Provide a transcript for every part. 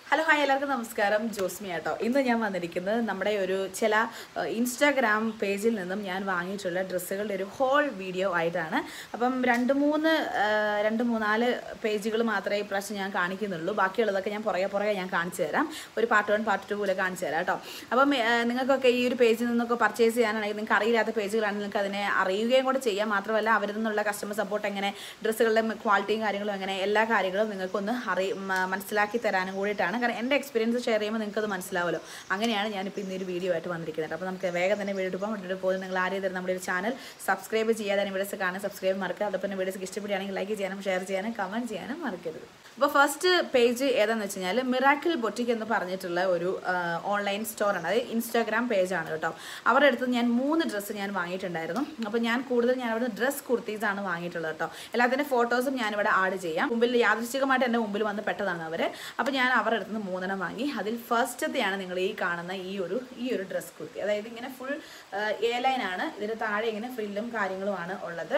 hello hi എല്ലാവർക്കും നമസ്കാരം ജോസ്മി ആട്ടോ ഇന്ന് ഞാൻ വന്നിരിക്കുന്നത് നമ്മുടെ ഒരു ചില ഇൻസ്റ്റാഗ്രാം പേജിൽ നിന്നും ഞാൻ വാങ്ങിയിട്ടുള്ള ഡ്രസ്സുകളുടെ ഒരു ഹോൾ വീഡിയോ ആയിട്ടാണ് അപ്പം രണ്ട് മൂന്ന് ആ, രണ്ട് മൂന്നാല് പേജുകൾ മാത്രമേ ഇപ്രാവശ്യം ഞാൻ കാണിക്കുന്നുള്ളൂ ബാക്കിയുള്ളതൊക്കെ ഞാൻ പുറകെ പുറകെ ഞാൻ കാണിച്ചു തരാം ഒരു പാർട്ട് വൺ പാർട്ട് ടു പോലെ കാണിച്ചു തരാം കേട്ടോ അപ്പം ആ, നിങ്ങൾക്കൊക്കെ ഈ ഒരു പേജിൽ നിന്നൊക്കെ പർച്ചേസ് ചെയ്യാനാണെങ്കിൽ നിങ്ങൾക്ക് അറിയില്ലാത്ത പേജുകളാണെങ്കിൽ നിങ്ങൾക്ക് അതിനെ അറിയുകയും കൂടെ ചെയ്യാം മാത്രമല്ല അവരിൽ നിന്നുള്ള കസ്റ്റമർ സപ്പോർട്ട് എങ്ങനെ ഡ്രസ്സുകളുടെ ക്വാളിറ്റിയും കാര്യങ്ങളും എങ്ങനെ എല്ലാ കാര്യങ്ങളും നിങ്ങൾക്കൊന്ന് അറി മ- മനസ്സിലാക്കി തരാനും കൂടിയിട്ടാണ് കാരണം എൻ്റെ എക്സ്പീരിയൻസ് ഷെയർ ചെയ്യുമ്പോൾ നിങ്ങൾക്ക് അത് മനസ്സിലാവുമല്ലോ അങ്ങനെയാണ് ഞാനിപ്പോൾ ഇന്ന് ഒരു വീഡിയോ ആയിട്ട് വന്നിരിക്കുന്നത് അപ്പോൾ നമുക്ക് വേഗം തന്നെ വീഡിയോ പോകാം വീഡിയോ പോകുന്നത് നിങ്ങൾ ആരെയും തരും നമ്മുടെ ഒരു ചാനൽ സബ്സ്ക്രൈബ് ചെയ്യാതെ വീഡിയോസ് കാണാൻ സബ്സ്ക്രൈബ് മറക്കുക അതോടൊപ്പം വീഡിയോസ് ഇഷ്ടപ്പെടുകയാണെങ്കിൽ ലൈക്ക് ചെയ്യാനും ഷെയർ ചെയ്യാനും കമൻറ്റ് ചെയ്യാനും മറക്കരുത് അപ്പോൾ ഫസ്റ്റ് പേജ് ഏതാണെന്ന് വെച്ച് കഴിഞ്ഞാൽ മിറാക്കിൾ ബൊട്ടിക് എന്ന് പറഞ്ഞിട്ടുള്ള ഒരു ഓൺലൈൻ സ്റ്റോറാണ് അത് ഇൻസ്റ്റാഗ്രാം പേജാണ് കേട്ടോ അവരുടെ അടുത്ത് ഞാൻ മൂന്ന് ഡ്രസ്സ് ഞാൻ വാങ്ങിയിട്ടുണ്ടായിരുന്നു അപ്പോൾ ഞാൻ കൂടുതൽ ഞാൻ അവിടെ ഡ്രസ് കുർത്തീസ് ആണ് വാങ്ങിയിട്ടുള്ളത് കേട്ടോ എല്ലാത്തിൻ്റെ ഫോട്ടോസും ഞാനിവിടെ ആഡ് ചെയ്യാം മുമ്പിൽ യാദൃശ്ചികമായിട്ട് എൻ്റെ മുമ്പിൽ വന്ന് പെട്ടതാണ് അവർ അപ്പോൾ ഞാൻ അവരുടെ അടുത്ത് നിന്ന് മൂന്നെണ്ണം വാങ്ങി അതിൽ ഫസ്റ്റത്തെയാണ് നിങ്ങൾ ഈ കാണുന്ന ഈ ഒരു ഈ ഒരു ഡ്രസ് കുർത്തി അതായത് ഇങ്ങനെ ഫുൾ എ ലൈനാണ് ഇതിന് താഴെ ഇങ്ങനെ ഫ്രില്ലും കാര്യങ്ങളുമാണ് ഉള്ളത്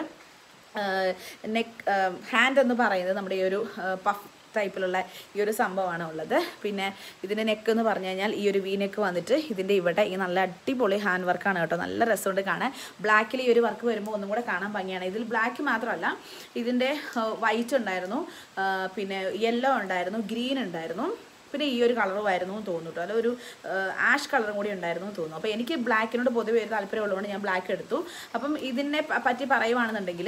നെക്ക് ഹാൻഡ് എന്ന് പറയുന്നത് നമ്മുടെ ഈ ഒരു പഫ് ടൈപ്പിലുള്ള ഈ ഒരു സംഭവമാണ് ഉള്ളത് പിന്നെ ഇതിൻ്റെ നെക്ക് എന്ന് പറഞ്ഞു കഴിഞ്ഞാൽ ഈ ഒരു വി നെക്ക് വന്നിട്ട് ഇതിൻ്റെ ഇവിടെ ഈ നല്ല അടിപൊളി ഹാൻഡ് വർക്കാണ് കേട്ടോ നല്ല രസമുണ്ട് കാണാൻ ബ്ലാക്കിൽ ഈ ഒരു വർക്ക് വരുമ്പോൾ ഒന്നും കൂടെ കാണാൻ ഭംഗിയാണ് ഇതിൽ ബ്ലാക്ക് മാത്രമല്ല ഇതിൻ്റെ വൈറ്റ് ഉണ്ടായിരുന്നു ആ, പിന്നെ യെല്ലോ ഉണ്ടായിരുന്നു ഗ്രീൻ ഉണ്ടായിരുന്നു പിന്നെ ഈ ഒരു കളറും ആയിരുന്നു എന്ന് തോന്നുന്നു കേട്ടോ അല്ല ഒരു ആഷ് കളറും കൂടി ഉണ്ടായിരുന്നു എന്ന് തോന്നുന്നു അപ്പോൾ എനിക്ക് ബ്ലാക്കിനോട് പൊതുവെ ഒരു താല്പര്യമുള്ളതുകൊണ്ട് ഞാൻ ബ്ലാക്ക് എടുത്തു അപ്പം ഇതിനെ പ- പറ്റി പറയുവാണെന്നുണ്ടെങ്കിൽ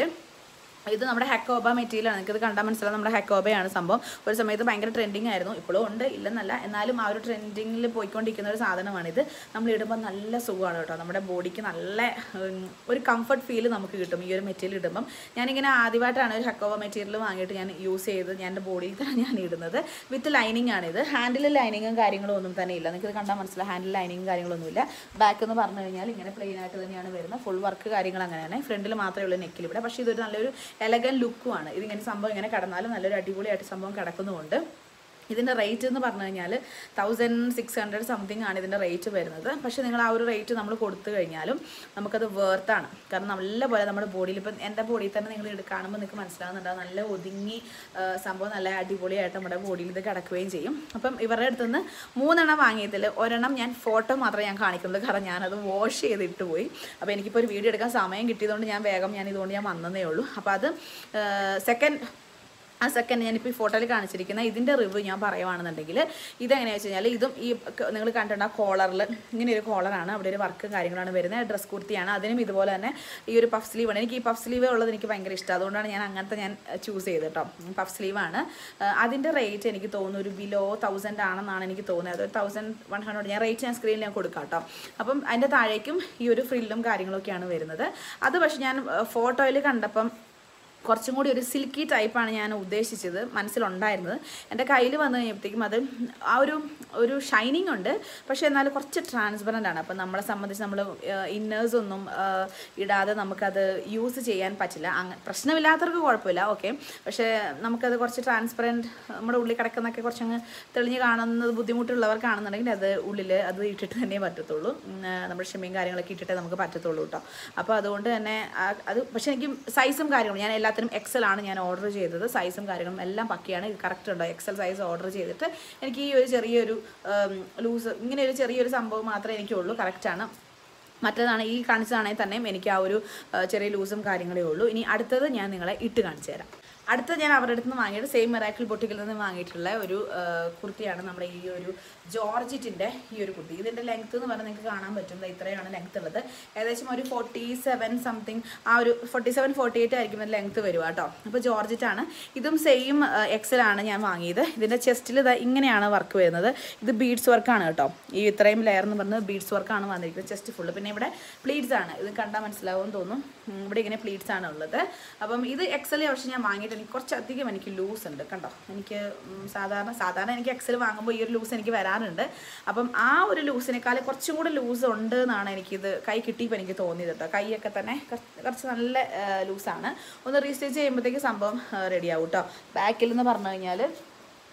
ഇത് നമ്മുടെ ഹെക്കോബ മെറ്റീരിയലാണ് നിങ്ങൾക്ക് ഇത് കണ്ടാൽ മനസ്സിലാവും നമ്മുടെ ഹെക്കോബയാണ് സംഭവം ഒരു സമയത്ത് ഭയങ്കര ട്രെൻഡിങ് ആയിരുന്നു ഇപ്പോഴും ഉണ്ട് ഇല്ലെന്നല്ല എന്നാലും ആ ഒരു ട്രെൻഡിങ്ങിൽ പോയിക്കൊണ്ടിരിക്കുന്ന ഒരു സാധനമാണിത് നമ്മൾ ഇടുമ്പോൾ നല്ല സുഖമാണ് കേട്ടോ നമ്മുടെ ബോഡിക്ക് നല്ല ഉം, ഒരു കംഫർട്ട് ഫീൽ നമുക്ക് കിട്ടും ഈ ഒരു മെറ്റീരിയൽ ഇടുമ്പം ഞാനിങ്ങനെ ആദ്യമായിട്ടാണ് ഒരു ഹെക്കോബ മെറ്റീരിയൽ വാങ്ങിയിട്ട് ഞാൻ യൂസ് ചെയ്ത് ഞാൻ എൻ്റെ ബോഡിയിൽ തന്നെ ഞാൻ ഇടുന്നത് വിത്ത് ലൈനിങ് ആണിത് ഹാൻഡിൽ ലൈനിങ്ങും കാര്യങ്ങളും ഒന്നും തന്നെ ഇല്ല നിങ്ങൾക്ക് ഇത് കണ്ടാൽ മനസ്സിലാവും ഹാൻഡിൽ ലൈനിങ്ങും കാര്യങ്ങളൊന്നും ഇല്ല ബാക്ക് എന്ന് പറഞ്ഞു കഴിഞ്ഞാൽ ഇങ്ങനെ പ്ലെയിൻ ആയിട്ട് തന്നെയാണ് വരുന്നത് ഫുൾ വർക്ക് കാര്യങ്ങൾ അങ്ങനെയാണ് ഫ്രണ്ടിൽ മാത്രമേ ഉള്ളൂ നെക്കിൽ ഇവിടെ പക്ഷേ ഇതൊരു നല്ലൊരു എലഗൻ ലുക്കുമാണ് ഇതിങ്ങനെ സംഭവം ഇങ്ങനെ കിടന്നാലും നല്ലൊരു അടിപൊളിയായിട്ട് സംഭവം കിടക്കുന്നുമുണ്ട് ഇതിൻ്റെ റേറ്റ് എന്ന് പറഞ്ഞു കഴിഞ്ഞാൽ തൗസൻഡ് സിക്സ് ഹൺഡ്രഡ് സംതിങ് ആണ് ഇതിൻ്റെ റേറ്റ് വരുന്നത് പക്ഷേ നിങ്ങൾ ആ ഒരു റേറ്റ് നമ്മൾ കൊടുത്തു കഴിഞ്ഞാലും നമുക്കത് വേർത്താണ് കാരണം നല്ല പോലെ നമ്മുടെ ബോഡിയിൽ ഇപ്പം എൻ്റെ ബോഡിയിൽ തന്നെ നിങ്ങൾ ഇത് കാണുമ്പോൾ നിങ്ങൾക്ക് മനസ്സിലാകുന്നുണ്ടാവും നല്ല ഒതുങ്ങി ആ, സംഭവം നല്ല അടിപൊളിയായിട്ട് നമ്മുടെ ബോഡിയിൽ ഇത് കിടക്കുകയും ചെയ്യും അപ്പം ഇവരുടെ അടുത്ത് നിന്ന് മൂന്നെണ്ണം വാങ്ങിയതിൽ ഒരെണ്ണം ഞാൻ ഫോട്ടോ മാത്രമേ ഞാൻ കാണിക്കുന്നുള്ളൂ കാരണം ഞാനത് വാഷ് ചെയ്തിട്ട് പോയി അപ്പോൾ എനിക്കിപ്പോൾ ഒരു വീഡിയോ എടുക്കാൻ സമയം കിട്ടിയതുകൊണ്ട് ഞാൻ വേഗം ഞാൻ ഇതുകൊണ്ട് ഞാൻ വന്നതേ ഉള്ളൂ അപ്പോൾ അത് സെക്കൻഡ് ആ സെക്കൻഡ് ഞാനിപ്പോൾ ഈ ഫോട്ടോയിൽ കാണിച്ചിരിക്കുന്ന ഇതിൻ്റെ റിവ്യൂ ഞാൻ പറയുവാണെന്നുണ്ടെങ്കിൽ ഇതെങ്ങനെയാണെന്ന് വെച്ച് കഴിഞ്ഞാൽ ഇതും ഈ നിങ്ങൾ കണ്ടിട്ടുണ്ട് ആ കോളറിൽ ഇങ്ങനെ ഒരു കോളറാണ് അവിടെ ഒരു വർക്ക് കാര്യങ്ങളാണ് വരുന്നത് ഡ്രസ് കുർത്തിയാണ് അതിനും ഇതുപോലെ തന്നെ ഈ ഒരു പഫ് സ്ലീവാണ് എനിക്ക് ഈ പഫ് സ്ലീവ് ഉള്ളത് എനിക്ക് ഭയങ്കര ഇഷ്ടം അതുകൊണ്ടാണ് ഞാൻ അങ്ങനത്തെ ഞാൻ ചൂസ് ചെയ്തത് കേട്ടോ പഫ് സ്ലീവാണ് അതിൻ്റെ റേറ്റ് എനിക്ക് തോന്നുന്നു ഒരു ബിലോ തൗസൻഡ് ആണെന്നാണ് എനിക്ക് തോന്നുന്നത് അതൊരു തൗസൻഡ് വൺ ഹൺഡ്രഡ് ഞാൻ റേറ്റ് ഞാൻ സ്ക്രീനിൽ ഞാൻ കൊടുക്കാം കേട്ടോ അപ്പം അതിൻ്റെ താഴേക്കും ഈ ഒരു ഫ്രില്ലും കാര്യങ്ങളൊക്കെയാണ് വരുന്നത് അത് പക്ഷേ ഞാൻ ഫോട്ടോയിൽ കണ്ടപ്പം കുറച്ചും കൂടി ഒരു സിൽക്കി ടൈപ്പാണ് ഞാൻ ഉദ്ദേശിച്ചത് മനസ്സിലുണ്ടായിരുന്നത് എൻ്റെ കയ്യിൽ വന്നു കഴിഞ്ഞപ്പോഴത്തേക്കും അത് ആ ഒരു ഒരു ഷൈനിങ് ഉണ്ട് പക്ഷേ എന്നാൽ കുറച്ച് ട്രാൻസ്പെറൻ്റ് ആണ് അപ്പം നമ്മളെ സംബന്ധിച്ച് നമ്മൾ ഇന്നേഴ്സ് ഒന്നും ആ, ഇടാതെ നമുക്കത് യൂസ് ചെയ്യാൻ പറ്റില്ല അങ്ങ പ്രശ്നമില്ലാത്തവർക്ക് കുഴപ്പമില്ല ഓക്കെ പക്ഷേ നമുക്കത് കുറച്ച് ട്രാൻസ്പെറൻറ്റ് നമ്മുടെ ഉള്ളിൽ കിടക്കുന്നൊക്കെ കുറച്ചങ്ങ് തെളിഞ്ഞ് കാണുന്നത് ബുദ്ധിമുട്ടുള്ളവർക്കാണെന്നുണ്ടെങ്കിൽ അത് ഉള്ളിൽ അത് ഇട്ടിട്ട് തന്നെ പറ്റത്തുള്ളൂ ഉം, ആ, നമ്മുടെ ഷിമ്മിയും കാര്യങ്ങളൊക്കെ ഇട്ടിട്ടേ നമുക്ക് പറ്റത്തുള്ളൂ കേട്ടോ അപ്പോൾ അതുകൊണ്ട് തന്നെ ആ- അത് പക്ഷേ എനിക്ക് സൈസും കാര്യങ്ങളും ഞാൻ എല്ലാത്തിനും എക്സൽ ആണ് ഞാൻ ഓർഡർ ചെയ്തത് സൈസും കാര്യങ്ങളും എല്ലാം പക്കയാണ് ഇത് കറക്റ്റ് ഉണ്ടോ എക്സൽ സൈസ് ഓർഡർ ചെയ്തിട്ട് എനിക്ക് ഈ ഒരു ചെറിയൊരു ലൂസ് ഇങ്ങനെ ഒരു ചെറിയൊരു സംഭവം മാത്രമേ എനിക്കുള്ളൂ കറക്റ്റാണ് മറ്റേതാണ് ഈ കാണിച്ചതാണെങ്കിൽ തന്നെയും എനിക്ക് ആ ഒരു ആ, ചെറിയ ലൂസും കാര്യങ്ങളേ ഉള്ളൂ ഇനി അടുത്തത് ഞാൻ നിങ്ങളെ ഇട്ട് കാണിച്ചു തരാം അടുത്തത് ഞാൻ അവരുടെ അടുത്ത് നിന്ന് വാങ്ങിയിട്ട് സെയിം മെറാക്കിൾ ബൊട്ടിക്കിൽ നിന്ന് വാങ്ങിയിട്ടുള്ള ഒരു ആ, കുർത്തിയാണ് നമ്മുടെ ഈ ഒരു ജോർജിറ്റിൻ്റെ ഈ ഒരു കുർത്തി ഇതിൻ്റെ ലെങ്ത് എന്ന് പറഞ്ഞാൽ നിങ്ങൾക്ക് കാണാൻ പറ്റും ദേ ഇത്രയാണ് ലെങ്ത് ഉള്ളത് ഏകദേശം ഒരു ഫോർട്ടി സെവൻ സംതിങ് ആ ഒരു ഫോർട്ടി സെവൻ ഫോർട്ടി എയ്റ്റ് ആയിരിക്കും ലെങ്ത് വരിക കേട്ടോ അപ്പോൾ ജോർജിറ്റാണ് ഇതും സെയിം എക്സലാണ് ഞാൻ വാങ്ങിയത് ഇതിൻ്റെ ചെസ്റ്റിൽ ഇതാ ഇങ്ങനെയാണ് വർക്ക് വരുന്നത് ഇത് ബീഡ്സ് വർക്കാണ് കേട്ടോ ഈ ഇത്രയും ലെയർ എന്ന് പറഞ്ഞത് ബീഡ്സ് വർക്കാണ് വന്നിരിക്കുന്നത് ചെസ്റ്റ് ഫുള്ള് പിന്നെ ഇവിടെ പ്ലീറ്റ്സ് ആണ് ഇത് കണ്ടാൽ മനസ്സിലാവുമെന്ന് തോന്നും ഉം, ഇവിടെ ഇങ്ങനെ പ്ലീറ്റ്സ് ആണ് ഉള്ളത് അപ്പം ഇത് എക്സൽ പക്ഷേ ഞാൻ വാങ്ങിയിട്ട് എനിക്ക് കുറച്ചധികം എനിക്ക് ലൂസ് ഉണ്ട് കണ്ടോ എനിക്ക് ഉം, സാധാരണ സാധാരണ എനിക്ക് എക്സൽ വാങ്ങുമ്പോൾ ഈ ഒരു ലൂസ് എനിക്ക് വരാറുണ്ട് അപ്പം ആ ഒരു ലൂസിനേക്കാൾ കുറച്ചും കൂടി ലൂസ് ഉണ്ട് എന്നാണ് എനിക്കിത് കൈ കിട്ടിയപ്പോൾ എനിക്ക് തോന്നിയത് കേട്ടോ കൈയൊക്കെ തന്നെ കുറച്ച് കുറച്ച് നല്ല ലൂസാണ് ഒന്ന് റീസ്റ്റിച്ച് ചെയ്യുമ്പോഴത്തേക്ക് സംഭവം റെഡി ആവും കേട്ടോ ബാക്കിൽ എന്ന് പറഞ്ഞു കഴിഞ്ഞാൽ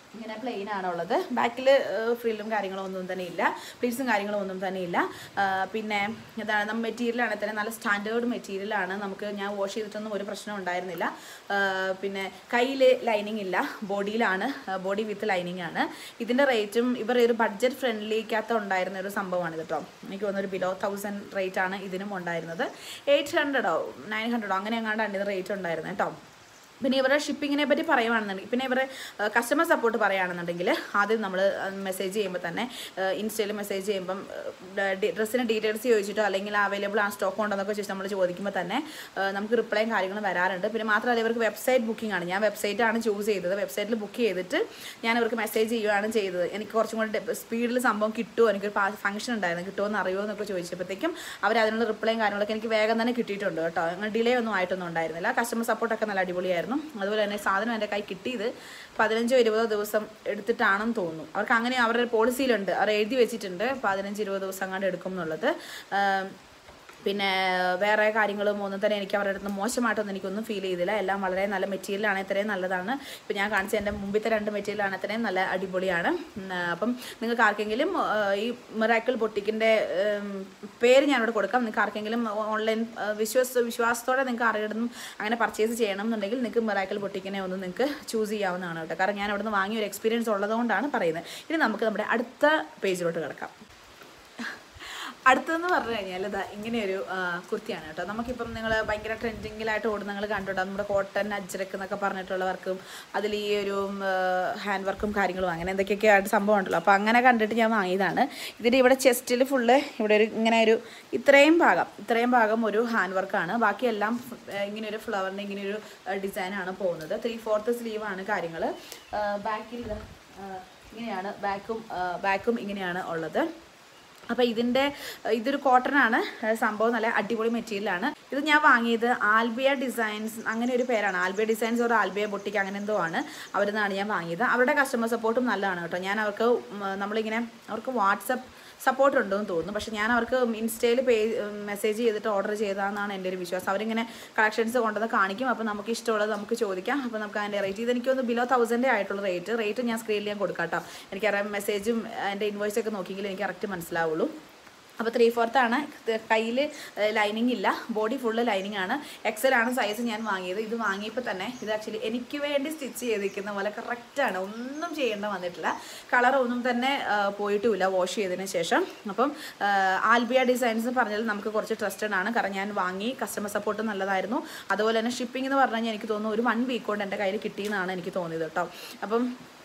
ഇങ്ങനെ പ്ലെയിൻ ആണുള്ളത് ബാക്കിൽ ഫ്രില്ലും കാര്യങ്ങളും ഒന്നും തന്നെ ഇല്ല പ്ലീറ്റ്സും കാര്യങ്ങളും ഒന്നും തന്നെ ഇല്ല ആ, പിന്നെ എന്താണ് നമ്മൾ മെറ്റീരിയലാണ് തന്നെ നല്ല സ്റ്റാൻഡേർഡ് മെറ്റീരിയലാണ് നമുക്ക് ഞാൻ വാഷ് ചെയ്തിട്ടൊന്നും ഒരു പ്രശ്നം ഉണ്ടായിരുന്നില്ല ആ, പിന്നെ കയ്യിൽ ലൈനിങ് ഇല്ല ബോഡിയിലാണ് ബോഡി വിത്ത് ലൈനിങ് ആണ് ഇതിൻ്റെ റേറ്റും ഇവർ ഒരു ബഡ്ജറ്റ് ഫ്രണ്ട്ലിക്കകത്ത് ഉണ്ടായിരുന്ന ഒരു സംഭവമാണ് കേട്ടോ എനിക്ക് തോന്നുന്നു ഒരു ബിലോ തൗസൻഡ് റേറ്റ് ആണ് ഇതിനും ഉണ്ടായിരുന്നത് എയ്റ്റ് ഹൺഡ്രഡോ നയൻ ഹൺഡ്രഡോ അങ്ങനെ എങ്ങാണ്ടാണ് ഇത് റേറ്റ് ഉണ്ടായിരുന്നത് കേട്ടോ പിന്നെ ഇവരുടെ ഷിപ്പിങ്ങിനെ പറ്റി പറയുകയാണെന്നുണ്ടെങ്കിൽ പിന്നെ ഇവരുടെ കസ്റ്റമർ സപ്പോർട്ട് പറയുകയാണെന്നുണ്ടെങ്കിൽ ആദ്യം നമ്മൾ മെസ്സേജ് ചെയ്യുമ്പോൾ തന്നെ ഇൻസ്റ്റയിൽ മെസ്സേജ് ചെയ്യുമ്പം ഡ്രസ്സിന് ഡീറ്റെയിൽസ് ചോദിച്ചിട്ടോ അല്ലെങ്കിൽ അവൈലബിൾ ആ സ്റ്റോക്ക് ഉണ്ടോ എന്നൊക്കെ ചോദിച്ച് നമ്മൾ ചോദിക്കുമ്പോൾ തന്നെ ആ, നമുക്ക് റിപ്ലൈയും കാര്യങ്ങളും വരാറുണ്ട് പിന്നെ മാത്രമല്ല ഇവർക്ക് വെബ്സൈറ്റ് ബുക്കിംഗ് ആണ് ഞാൻ വെബ്സൈറ്റ് ആണ് ചൂസ് ചെയ്തത് വെബ്സൈറ്റിൽ ബുക്ക് ചെയ്തിട്ട് ഞാൻ ഇവർക്ക് മെസ്സേജ് ചെയ്യുകയാണ് ചെയ്തത് എനിക്ക് കുറച്ചും കൂടി സ്പീഡിൽ സംഭവം കിട്ടുമോ എനിക്കൊരു ഫംഗ്ഷൻ ഉണ്ടായിരുന്നു കിട്ടുമോ എന്ന് അറിയുമോ എന്നൊക്കെ ചോദിച്ചപ്പോഴത്തേക്കും അവർ അതിനുള്ള റിപ്ലൈയും കാര്യങ്ങളൊക്കെ എനിക്ക് വേഗം തന്നെ കിട്ടിയിട്ടുണ്ട് കേട്ടോ അങ്ങനെ ഡിലേ ഒന്നും ആയിട്ടൊന്നും ഉണ്ടായിരുന്നില്ല കസ്റ്റമർ സപ്പോർട്ടൊക്കെ നല്ല അടിപൊളിയായിരുന്നു അതുപോലെ തന്നെ സാധനം എൻ്റെ കൈ കിട്ടിയത് പതിനഞ്ചോ ഇരുപതോ ദിവസം എടുത്തിട്ടാണെന്ന് തോന്നുന്നു അവർക്ക് അങ്ങനെ അവരുടെ പോളിസിയിലുണ്ട് അവർ എഴുതി വെച്ചിട്ടുണ്ട് പതിനഞ്ച് ഇരുപത് ദിവസം അങ്ങാണ്ട് എടുക്കും എന്നുള്ളത് ആം, പിന്നെ വേറെ കാര്യങ്ങളും ഒന്നും തന്നെ എനിക്ക് അവരുടെ അടുത്ത് മോശമായിട്ടൊന്നും എനിക്കൊന്നും ഫീൽ ചെയ്തില്ല എല്ലാം വളരെ നല്ല മെറ്റീരിയലാണ് ഇത്രയും നല്ലതാണ് ഇപ്പം ഞാൻ കാണിച്ച എൻ്റെ മുമ്പിലത്തെ രണ്ട് മെറ്റീരിയലാണ് ഇത്രയും നല്ല അടിപൊളിയാണ് ഉം, അപ്പം നിങ്ങൾക്ക് ആർക്കെങ്കിലും ആ, ഈ മിറാക്കിൾ ബൊട്ടിക്കിൻ്റെ പേര് ഞാനിവിടെ കൊടുക്കാം നിങ്ങൾക്ക് ആർക്കെങ്കിലും ഓൺലൈൻ വിശ്വാസ വിശ്വാസത്തോടെ നിങ്ങൾക്ക് ആരെങ്കിലും അങ്ങനെ പർച്ചേസ് ചെയ്യണം എന്നുണ്ടെങ്കിൽ നിങ്ങൾക്ക് മിറാക്കിൾ ബൊട്ടിക്കിനെ ഒന്ന് നിങ്ങൾക്ക് ചൂസ് ചെയ്യാവുന്നതാണ് കേട്ടോ കാരണം ഞാൻ അവിടെ നിന്ന് വാങ്ങിയ ഒരു എക്സ്പീരിയൻസ് ഉള്ളതുകൊണ്ടാണ് പറയുന്നത് ഇനി നമുക്ക് നമ്മുടെ അടുത്ത പേജിലോട്ട് കിടക്കാം അടുത്തതെന്ന് പറഞ്ഞു കഴിഞ്ഞാൽ ഇതാ ഇങ്ങനെയൊരു ആ, കുർത്തിയാണ് കേട്ടോ നമുക്കിപ്പം നിങ്ങൾ ഭയങ്കര ട്രെൻഡിങ്ങിലായിട്ട് ഓടുന്ന നിങ്ങൾ കണ്ടിട്ടോ നമ്മുടെ കോട്ടൺ അജ്രക്ക് എന്നൊക്കെ പറഞ്ഞിട്ടുള്ള വർക്കും അതിൽ ഈ ഒരു ഹാൻഡ് വർക്കും കാര്യങ്ങളും അങ്ങനെ എന്തൊക്കെയൊക്കെ ആയിട്ട് സംഭവം ഉണ്ടല്ലോ അപ്പോൾ അങ്ങനെ കണ്ടിട്ട് ഞാൻ വാങ്ങിയതാണ് ഇതിൻ്റെ ഇവിടെ ചെസ്റ്റിൽ ഫുള്ള് ഇവിടെ ഒരു ഇങ്ങനെ ഒരു ഇത്രയും ഭാഗം ഇത്രയും ഭാഗം ഒരു ഹാൻഡ് വർക്കാണ് ബാക്കിയെല്ലാം ഇങ്ങനെ ഒരു ഫ്ലവറിൻ്റെ ഇങ്ങനെ ഒരു ഡിസൈനാണ് പോകുന്നത് ത്രീ ഫോർത്ത് സ്ലീവാണ് കാര്യങ്ങൾ ബാക്കിൽ ഇങ്ങനെയാണ് ബാക്കും ബാക്കും ഇങ്ങനെയാണ് ഉള്ളത് അപ്പോൾ ഇതിൻ്റെ ഇതൊരു കോട്ടൺ ആണ് സംഭവം നല്ല അടിപൊളി മെറ്റീരിയലാണ് ഇത് ഞാൻ വാങ്ങിയത് ആൽബിയ ഡിസൈൻസ് അങ്ങനെ ഒരു പേരാണ് ആൽബിയ ഡിസൈൻസ് ഒരു ആൽബിയ ബൊട്ടിക്ക് അങ്ങനെ എന്തോ ആണ് അവരിൽ നിന്നാണ് ഞാൻ വാങ്ങിയത് അവരുടെ കസ്റ്റമർ സപ്പോർട്ടും നല്ലതാണ് കേട്ടോ ഞാൻ അവർക്ക് ഉം, നമ്മളിങ്ങനെ അവർക്ക് വാട്സപ്പ് സപ്പോർട്ട് ഉണ്ടെന്ന് തോന്നുന്നു പക്ഷേ ഞാൻ അവർക്ക് ഇൻസ്റ്റയിൽ പേ മെസ്സേജ് ചെയ്തിട്ട് ഓർഡർ ചെയ്തതെന്നാണ് എൻ്റെ ഒരു വിശ്വാസം അവരിങ്ങനെ കളക്ഷൻസ് കൊണ്ടുവന്ന് കാണിക്കും അപ്പോൾ നമുക്ക് ഇഷ്ടമുള്ളത് നമുക്ക് ചോദിക്കാം അപ്പോൾ നമുക്ക് അതിൻ്റെ റേറ്റ് ഇത് എനിക്കൊന്ന് ബിലോ തൗസൻഡേ ആയിട്ടുള്ള റേറ്റ് റേറ്റ് ഞാൻ സ്ക്രീനിൽ ഞാൻ കൊടുക്കാം കേട്ടോ എനിക്കറിയാം മെസ്സേജും എൻ്റെ ഇൻവോയ്സ് ഒക്കെ നോക്കിയെങ്കിൽ എനിക്ക് കറക്റ്റ് മനസ്സിലാവുള്ളൂ അപ്പോൾ ത്രീ ഫോർത്ത് ആണ് കയ്യിൽ ലൈനിങ് ഇല്ല ബോഡി ഫുള്ള് ലൈനിങ് ആണ് എക്സൽ ആണ് സൈസ് ഞാൻ വാങ്ങിയത് ഇത് വാങ്ങിയപ്പോൾ തന്നെ ഇത് ആക്ച്വലി എനിക്ക് വേണ്ടി സ്റ്റിച്ച് ചെയ്തിരിക്കുന്ന പോലെ കറക്റ്റാണ് ഒന്നും ചെയ്യേണ്ട വന്നിട്ടില്ല കളർ ഒന്നും തന്നെ ആ, പോയിട്ടുമില്ല വാഷ് ചെയ്തതിന് ശേഷം അപ്പം ആ, ആൽബിയ ഡിസൈൻസ് പറഞ്ഞാൽ നമുക്ക് കുറച്ച് ട്രസ്റ്റഡ് ആണ് കാരണം ഞാൻ വാങ്ങി കസ്റ്റമർ സപ്പോർട്ട് നല്ലതായിരുന്നു അതുപോലെ തന്നെ ഷിപ്പിംഗ് എന്ന് പറഞ്ഞു കഴിഞ്ഞാൽ എനിക്ക് തോന്നുന്നു ഒരു വൺ വീക്ക് കൊണ്ട് എൻ്റെ കയ്യിൽ കിട്ടിയെന്നാണ് എനിക്ക് തോന്നിയത് കേട്ടോ അപ്പം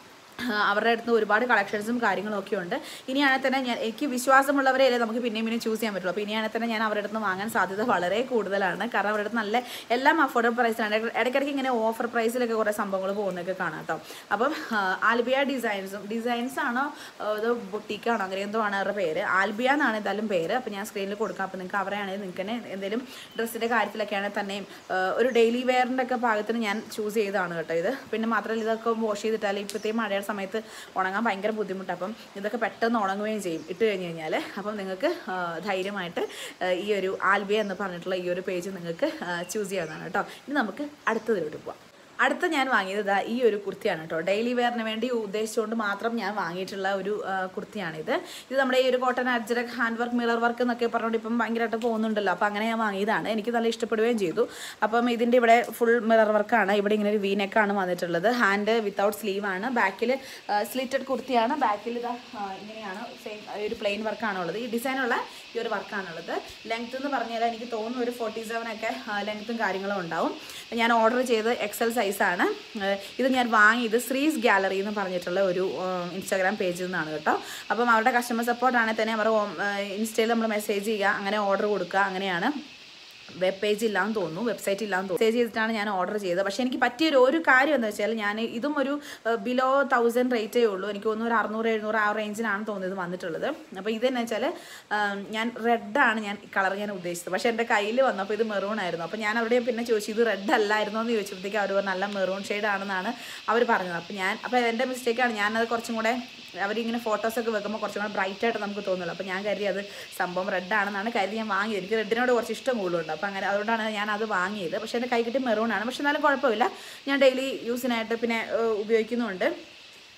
ആ, അവരുടെ അടുത്ത് ഒരുപാട് കളക്ഷൻസും കാര്യങ്ങളും ഒക്കെ ഉണ്ട് ഇനിയാണെങ്കിൽ തന്നെ ഞാൻ എനിക്ക് വിശ്വാസമുള്ളവരെ അല്ലേ നമുക്ക് പിന്നെയും പിന്നെയും ചൂസ് ചെയ്യാൻ പറ്റുള്ളൂ അപ്പോൾ ഇനിയാണെങ്കിൽ തന്നെ ഞാൻ അവരുടെ അടുത്ത് വാങ്ങാൻ സാധ്യത വളരെ കൂടുതലാണ് കാരണം അവരുടെ അടുത്ത് നല്ല എല്ലാം അഫോർഡബിൾ പ്രൈസിലാണ് ഇടയ്ക്കിടയ്ക്ക് ഇങ്ങനെ ഓഫർ പ്രൈസിലൊക്കെ കുറേ സംഭവങ്ങൾ പോകുന്നതൊക്കെ കാണാം കേട്ടോ അപ്പം ആ, ആൽബിയ ഡിസൈൻസും ഡിസൈൻസ് ആണോ ആ, ഇത് ബൊട്ടിക്കാണോ അങ്ങനെ എന്തോ ആണ് അവരുടെ പേര് ആൽബിയ എന്നാണ് എന്തായാലും പേര് അപ്പോൾ ഞാൻ സ്ക്രീനിൽ കൊടുക്കാം അപ്പോൾ നിങ്ങൾക്ക് അവരെയാണെങ്കിൽ നിങ്ങൾക്ക് തന്നെ എന്തെങ്കിലും ഡ്രസ്സിൻ്റെ കാര്യത്തിലൊക്കെയാണെങ്കിൽ തന്നെയും ആ, ഒരു ഡെയിലി വെയറിൻ്റെ ഒക്കെ പാകത്തിന് ഞാൻ ചൂസ് ചെയ്തതാണ് കേട്ടോ ഇത് പിന്നെ മാത്രമല്ല ഇതൊക്കെ വാഷ് ചെയ്തിട്ടാൽ ഇപ്പോഴത്തെ മഴയുടെ സമയത്ത് ഉണങ്ങാൻ ഭയങ്കര ബുദ്ധിമുട്ടാണ് അപ്പം ഇതൊക്കെ പെട്ടെന്ന് ഉണങ്ങുകയും ചെയ്യും ഇട്ട് കഴിഞ്ഞ് കഴിഞ്ഞാൽ അപ്പം നിങ്ങൾക്ക് ആ, ധൈര്യമായിട്ട് ആ, ഈ ഒരു ആൽബിയ എന്ന് പറഞ്ഞിട്ടുള്ള ഈ ഒരു പേജ് നിങ്ങൾക്ക് ചൂസ് ചെയ്യാവുന്നതാണ് കേട്ടോ ഇനി നമുക്ക് അടുത്തതിലോട്ട് പോവാം അടുത്ത ഞാൻ വാങ്ങിയത് ദാ ഈ ഒരു കുർത്തിയാണ് കേട്ടോ ഡെയിലി വെയറിന് വേണ്ടി ഉദ്ദേശിച്ചുകൊണ്ട് മാത്രം ഞാൻ വാങ്ങിയിട്ടുള്ള ഒരു ആ, കുർത്തിയാണിത് ഇത് നമ്മുടെ ഈ ഒരു cotton Ajrak hand work mirror work എന്നൊക്കെ പറഞ്ഞുകൊണ്ട് ഇപ്പം ഭയങ്കരമായിട്ട് പോകുന്നുണ്ടല്ലോ അപ്പോൾ അങ്ങനെ ഞാൻ വാങ്ങിയതാണ് എനിക്ക് നല്ല ഇഷ്ടപ്പെടുകയും ചെയ്തു അപ്പം ഇതിൻ്റെ ഇവിടെ ഫുൾ മിറർ വർക്കാണ് ഇവിടെ ഇങ്ങനെ ഒരു വീനെക്കാണ് വന്നിട്ടുള്ളത് ഹാൻഡ് വിത്തൗട്ട് സ്ലീവ് ആണ് ബാക്കിൽ സ്ലിറ്റഡ് കുർത്തിയാണ് ബാക്കിൽ ഇതാ ആ, ഇങ്ങനെയാണ് സെയിം ഒരു പ്ലെയിൻ വർക്കാണ് ഉള്ളത് ഈ ഡിസൈനുള്ള ഈ ഒരു വർക്കാണുള്ളത് ലെങ്ത് എന്ന് പറഞ്ഞാൽ എനിക്ക് തോന്നുന്നു ഒരു ഫോർട്ടി സെവൻ ഒക്കെ ലെങ്ത്തും കാര്യങ്ങളും ഉണ്ടാവും ഞാൻ ഓർഡർ ചെയ്ത് എക്സൽ സൈസാണ് ഇത് ഞാൻ വാങ്ങിയത് ശ്രീസ് ഗാലറി എന്ന് പറഞ്ഞിട്ടുള്ള ഒരു ഇൻസ്റ്റാഗ്രാം പേജിൽ നിന്നാണ് കേട്ടോ അപ്പം അവരുടെ കസ്റ്റമർ സപ്പോർട്ടാണെങ്കിൽ തന്നെ അവർ ഇൻസ്റ്റയിൽ നമ്മൾ മെസ്സേജ് ചെയ്യുക അങ്ങനെ ഓർഡർ കൊടുക്കുക അങ്ങനെയാണ് വെബ് പേജ് ഇല്ലാന്ന് തോന്നുന്നു വെബ്സൈറ്റ് ഇല്ലാന്ന് തോന്നുന്നു മെസ്സേജ് ചെയ്തിട്ടാണ് ഞാൻ ഓർഡർ ചെയ്തത് പക്ഷേ എനിക്ക് പറ്റിയൊരു ഒരു കാര്യം എന്താ വെച്ചാൽ ഞാൻ ഇതും ഒരു ബിലോ തൗസൻഡ് റേറ്റേ ഉള്ളൂ എനിക്ക് തോന്നുന്നു ഒരു അറുന്നൂറ് എഴുന്നൂറ് ആ റേഞ്ചിനാണ് തോന്നിയത് വന്നിട്ടുള്ളത് അപ്പോൾ ഇതെന്ന് വെച്ചാൽ ഞാൻ റെഡാണ് ഞാൻ കളർ ഞാൻ ഉദ്ദേശിച്ചത് പക്ഷേ എൻ്റെ കയ്യിൽ വന്നപ്പോൾ ഇത് മെറൂൺ ആയിരുന്നു അപ്പോൾ ഞാൻ അവിടെ പിന്നെ ചോദിച്ചു ഇത് റെഡ് അല്ലായിരുന്നോ എന്ന് ചോദിച്ചപ്പോഴത്തേക്ക് അവർ പറഞ്ഞു നല്ല മെറൂൺ ഷെയ്ഡ് ആണെന്നാണ് അവർ പറഞ്ഞത് അപ്പോൾ ഞാൻ അപ്പോൾ എൻ്റെ മിസ്റ്റേക്കാണ് ഞാനത് കുറച്ചും കൂടെ അവരിങ്ങനെ ഫോട്ടോസൊക്കെ വെക്കുമ്പോൾ കുറച്ചും കൂടെ ബ്രൈറ്റ് ആയിട്ട് നമുക്ക് തോന്നുള്ളൂ അപ്പോൾ ഞാൻ കരുതി അത് സംഭവം റെഡ് ആണെന്നാണ് കരുതി ഞാൻ വാങ്ങിയത് എനിക്ക് റെഡിനോട് കുറച്ച് ഇഷ്ടം കൂടുതലുണ്ട് അപ്പോൾ അങ്ങനെ അതുകൊണ്ടാണ് ഞാൻ അത് വാങ്ങിയത് പക്ഷേ എൻ്റെ കൈ കിട്ടി മെറൂൺ ആണ് പക്ഷേ എന്നാലും കുഴപ്പമില്ല ഞാൻ ഡെയിലി യൂസിനായിട്ട് പിന്നെ ഏഹ്, ഉപയോഗിക്കുന്നുമുണ്ട്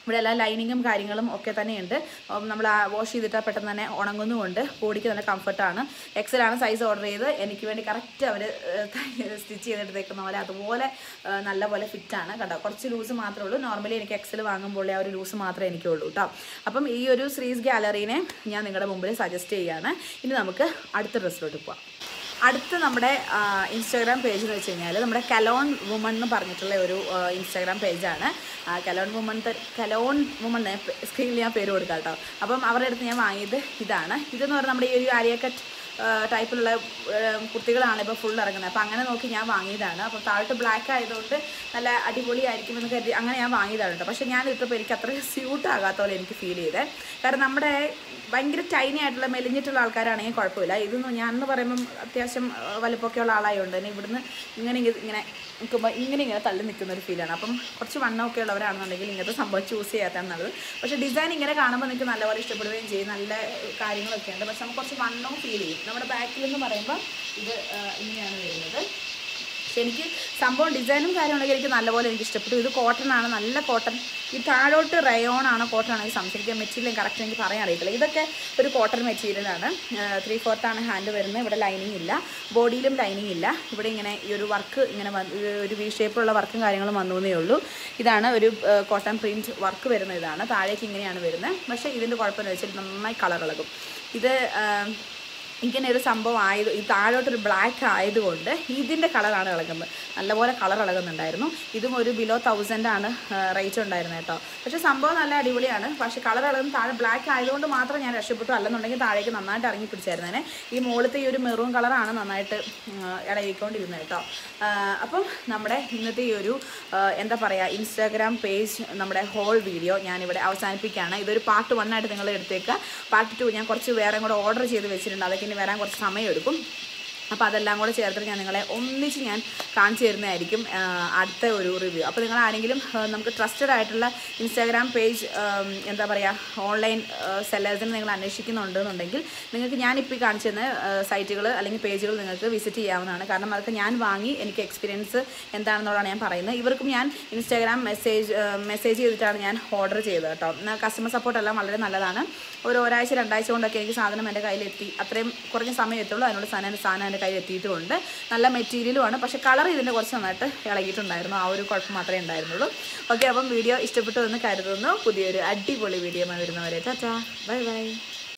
ഇവിടെ എല്ലാ ലൈനിങ്ങും കാര്യങ്ങളും ഒക്കെ തന്നെയുണ്ട് അപ്പം നമ്മൾ ആ വാഷ് ചെയ്തിട്ടാൽ പെട്ടെന്ന് തന്നെ ഉണങ്ങുന്നുമുണ്ട് ബോഡിക്ക് നല്ല കംഫർട്ടാണ് എക്സലാണ് സൈസ് ഓർഡർ ചെയ്ത് എനിക്ക് വേണ്ടി കറക്റ്റ് അവർ സ്റ്റിച്ച് ചെയ്തെടുത്തേക്കുന്ന പോലെ അതുപോലെ ആ, നല്ല പോലെ ഫിറ്റാണ് കേട്ടോ കുറച്ച് ലൂസ് മാത്രമേ ഉള്ളൂ നോർമലി എനിക്ക് എക്സൽ വാങ്ങുമ്പോൾ ആ ഒരു ലൂസ് മാത്രമേ എനിക്കുള്ളൂ കേട്ടോ അപ്പം ഈ ഒരു ശ്രീസ് ഗാലറീനെ ഞാൻ നിങ്ങളുടെ മുമ്പിൽ സജസ്റ്റ് ചെയ്യാണ് ഇനി നമുക്ക് അടുത്ത ഡ്രസ്സിലോട്ട് പോവാം അടുത്ത നമ്മുടെ ഇൻസ്റ്റാഗ്രാം പേജ് എന്ന് വെച്ച് കഴിഞ്ഞാൽ നമ്മുടെ കലോൺ വുമൺ എന്ന് പറഞ്ഞിട്ടുള്ള ഒരു ഇൻസ്റ്റാഗ്രാം പേജാണ് കലോൺ വുമൺ കലോൺ വുമൺ സ്ക്രീനിൽ ഞാൻ പേര് കൊടുക്കാം കേട്ടോ അപ്പം അവരുടെ അടുത്ത് ഞാൻ വാങ്ങിയത് ഇതാണ് ഇതെന്ന് പറഞ്ഞാൽ നമ്മുടെ ഈ ഒരു ആലിയക്കറ്റ് ടൈപ്പിലുള്ള കുർത്തികളാണ് ഇപ്പോൾ ഫുൾ ഇറങ്ങുന്നത് അപ്പോൾ അങ്ങനെ നോക്കി ഞാൻ വാങ്ങിയതാണ് അപ്പോൾ താഴോട്ട് ബ്ലാക്ക് ആയതുകൊണ്ട് നല്ല അടിപൊളിയായിരിക്കുമെന്ന് കരുതി അങ്ങനെ ഞാൻ വാങ്ങിയതാണ് കേട്ടോ പക്ഷേ ഞാൻ ഇട്ടപ്പോൾ എനിക്ക് അത്ര സ്യൂട്ട് ആകാത്ത പോലെ എനിക്ക് ഫീൽ ചെയ്തേ കാരണം നമ്മുടെ ഭയങ്കര ടൈനി ആയിട്ടുള്ള മെലിഞ്ഞിട്ടുള്ള ആൾക്കാരാണെങ്കിൽ കുഴപ്പമില്ല ഇതൊന്നും ഞാൻ എന്ന് പറയുമ്പം അത്യാവശ്യം ആ, വലുപ്പമൊക്കെയുള്ള ആളായതുകൊണ്ട് തന്നെ ഇവിടുന്ന് ഇങ്ങനെ ഇങ്ങ- ഇങ്ങനെ നിൽക്കുമ്പോൾ ഇങ്ങനെ ഇങ്ങനെ തള്ളി നിൽക്കുന്ന ഒരു ഫീലാണ് അപ്പം കുറച്ച് വണ്ണമൊക്കെ ഉള്ളവരാണെന്നുണ്ടെങ്കിൽ ഇങ്ങനത്തെ സംഭവം ചൂസ് ചെയ്യാത്തതാണ് നല്ലത് പക്ഷേ ഡിസൈൻ ഇങ്ങനെ കാണുമ്പോൾ നിങ്ങൾക്ക് നല്ലപോലെ ഇഷ്ടപ്പെടുകയും ചെയ്യും നല്ല കാര്യങ്ങളൊക്കെ ഉണ്ട് പക്ഷെ നമുക്ക് കുറച്ച് വണ്ണവും ഫീൽ ചെയ്യും നമ്മുടെ ബാക്കിൽ എന്ന് പറയുമ്പോൾ ഇത് ആ, ഇങ്ങനെയാണ് വരുന്നത് പക്ഷെ എനിക്ക് സംഭവം ഡിസൈനും കാര്യങ്ങളൊക്കെ എനിക്ക് നല്ലപോലെ എനിക്ക് ഇഷ്ടപ്പെട്ടു ഇത് കോട്ടൺ ആണ് നല്ല കോട്ടൺ ഈ താഴോട്ട് റയോൺ ആണോ കോട്ടൺ ആണെങ്കിൽ സംശയിക്കാൻ മെറ്റീരിയൽ കറക്റ്റ് എനിക്ക് പറയാൻ അറിയത്തില്ല ഇതൊക്കെ ഒരു കോട്ടൺ മെറ്റീരിയലാണ് ത്രീ ഫോർത്ത് ആണ് ഹാൻഡ് വരുന്നത് ഇവിടെ ലൈനിങ് ഇല്ല ബോഡിയിലും ലൈനിങ് ഇല്ല ഇവിടെ ഇങ്ങനെ ഈ ഒരു വർക്ക് ഇങ്ങനെ വന്ന് ഇത് ഒരു വി ഷേപ്പിലുള്ള വർക്കും കാര്യങ്ങളും വന്നു എന്നേ ഉള്ളൂ ഇതാണ് ഒരു കോട്ടൺ പ്രിൻറ്റ് വർക്ക് വരുന്ന ഇതാണ് താഴേക്ക് ഇങ്ങനെയാണ് വരുന്നത് പക്ഷേ ഇതിൻ്റെ കുഴപ്പമെന്ന് വെച്ചാൽ നന്നായി കളർ ഇളകും ഇത് ആ, ഇങ്ങനെ ഒരു സംഭവം ആയത് ഈ താഴോട്ടൊരു ബ്ലാക്ക് ആയതുകൊണ്ട് ഇതിൻ്റെ കളറാണ് ഇളകുന്നത് നല്ലപോലെ കളർ ഇളകുന്നുണ്ടായിരുന്നു ഇതും ഒരു ബിലോ തൗസൻഡ് ആണ് റേറ്റ് ഉണ്ടായിരുന്നത് കേട്ടോ പക്ഷേ സംഭവം നല്ല അടിപൊളിയാണ് പക്ഷേ കളർ ഇളകുന്ന താഴെ ബ്ലാക്ക് ആയതുകൊണ്ട് മാത്രം ഞാൻ രക്ഷപ്പെട്ടു അല്ലെന്നുണ്ടെങ്കിൽ താഴേക്ക് നന്നായിട്ട് ഇറങ്ങി പിടിച്ചായിരുന്നേ ഈ മുകളിലത്തെ ഈ ഒരു മെറൂൺ കളറാണ് നന്നായിട്ട് ഉം, ഇളകിക്കൊണ്ടിരുന്നത് കേട്ടോ ആ, അപ്പം നമ്മുടെ ഇന്നത്തെ ഈ ഒരു ആ, എന്താ പറയുക ഇൻസ്റ്റാഗ്രാം പേജ് നമ്മുടെ ഹോൾ വീഡിയോ ഞാനിവിടെ അവസാനിപ്പിക്കുകയാണ് ഇതൊരു പാർട്ട് വൺ ആയിട്ട് നിങ്ങൾ എടുത്തേക്കുക പാർട്ട് ടു ഞാൻ കുറച്ച് വേറെ കൂടെ ഓർഡർ ചെയ്ത് വെച്ചിട്ടുണ്ട് അതൊക്കെ ഇനി വരാൻ കുറച്ച് സമയമെടുക്കും അപ്പോൾ അതെല്ലാം കൂടെ ചേർത്തിട്ട് ഞാൻ നിങ്ങളെ ഒന്നിച്ച് ഞാൻ കാണിച്ചു തരുന്നതായിരിക്കും ആ, അടുത്ത ഒരു റിവ്യൂ അപ്പോൾ നിങ്ങൾ ആരെങ്കിലും ആ, നമുക്ക് ട്രസ്റ്റഡ് ആയിട്ടുള്ള ഇൻസ്റ്റാഗ്രാം പേജ് എന്താ പറയുക ഓൺലൈൻ സെല്ലേഴ്സിന് നിങ്ങൾ അന്വേഷിക്കുന്നുണ്ടെന്നുണ്ടെങ്കിൽ നിങ്ങൾക്ക് ഞാനിപ്പോൾ ഈ കാണിച്ചു തരുന്ന സൈറ്റുകൾ അല്ലെങ്കിൽ പേജുകൾ നിങ്ങൾക്ക് വിസിറ്റ് ചെയ്യാവുന്നതാണ് കാരണം അതൊക്കെ ഞാൻ വാങ്ങി എനിക്ക് എക്സ്പീരിയൻസ് എന്താണെന്നുള്ളതാണ് ഞാൻ പറയുന്നത് ഇവർക്കും ഞാൻ ഇൻസ്റ്റാഗ്രാം മെസ്സേജ് മെസ്സേജ് ചെയ്തിട്ടാണ് ഞാൻ ഓർഡർ ചെയ്തത് കേട്ടോ കസ്റ്റമർ സപ്പോർട്ട് എല്ലാം വളരെ നല്ലതാണ് ഒരു ഒരാഴ്ച രണ്ടാഴ്ച കൊണ്ടൊക്കെ എനിക്ക് സാധനം എൻ്റെ കയ്യിലെത്തി അത്രയും കുറഞ്ഞ സമയം എത്തുള്ളൂ അതിനുള്ള സാധനം സാധനം എൻ്റെ കയ്യിൽ എത്തിയിട്ടുമുണ്ട് നല്ല മെറ്റീരിയലുമാണ് പക്ഷേ കളർ ഇതിൻ്റെ കുറച്ച് നന്നായിട്ട് ഇളകിയിട്ടുണ്ടായിരുന്നു ആ ഒരു കുഴപ്പം മാത്രമേ ഉണ്ടായിരുന്നുള്ളൂ ഓക്കെ അപ്പം വീഡിയോ ഇഷ്ടപ്പെട്ടു എന്ന് കരുതുന്നു പുതിയൊരു അടിപൊളി വീഡിയോ വരുന്നവരെ ടാറ്റാ ബൈ ബൈ